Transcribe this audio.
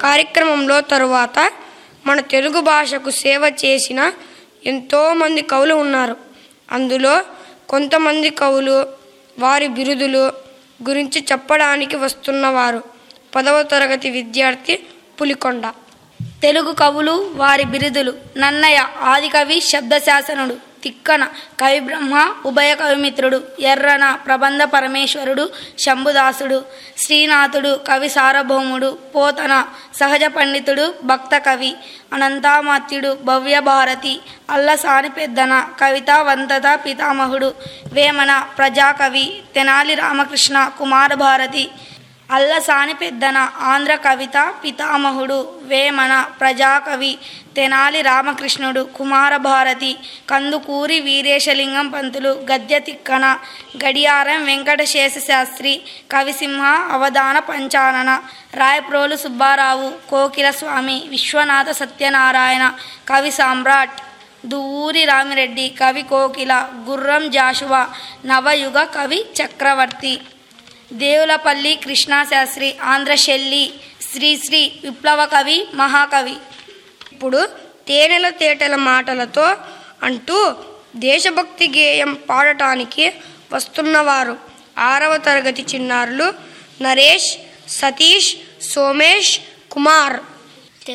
కార్యక్రమంలో తరువాత మన తెలుగు భాషకు సేవ చేసిన ఎంతోమంది కవులు ఉన్నారు అందులో కొంతమంది కవులు వారి బిరుదులు గురించి చెప్పడానికి వస్తున్నవారు పదవ తరగతి విద్యార్థి పులికొండ తెలుగు కవులు వారి బిరుదులు నన్నయ్య ఆదికవి శబ్దశాసనుడు తిక్కన కవి బ్రహ్మ ఉభయ కవిమిత్రుడు ఎర్రన ప్రబంధ పరమేశ్వరుడు శంభుదాసుడు శ్రీనాథుడు కవి సార్వభౌముడు పోతన సహజ పండితుడు భక్త కవి అనంతామాత్యుడు భవ్య భారతి అల్లసాని పెద్దన కవిత వంతత పితామహుడు వేమన ప్రజాకవి తెనాలి రామకృష్ణ కుమార భారతి అల్లసాని పెద్దన ఆంధ్ర కవిత పితామహుడు వేమన ప్రజాకవి తెనాలి రామకృష్ణుడు కుమారభారతి కందుకూరి వీరేశలింగం పంతులు గద్య తిక్కన గడియారం వెంకటశేష శాస్త్రి కవిసింహ అవధాన పంచానన రాయప్రోలు సుబ్బారావు కోకిల స్వామి విశ్వనాథ సత్యనారాయణ కవి సామ్రాట్ దువ్వూరి రామిరెడ్డి కవి కోకిల గుర్రం జాషువా నవయుగ కవి చక్రవర్తి దేవులపల్లి కృష్ణాశాస్త్రి ఆంధ్రశెల్లి శ్రీశ్రీ విప్లవ కవి మహాకవి ఇప్పుడు తేనెల తేటల మాటలతో అంటూ దేశభక్తి గేయం పాడటానికి వస్తున్నవారు ఆరవ తరగతి చిన్నారులు నరేష్ సతీష్ సోమేష్ కుమార్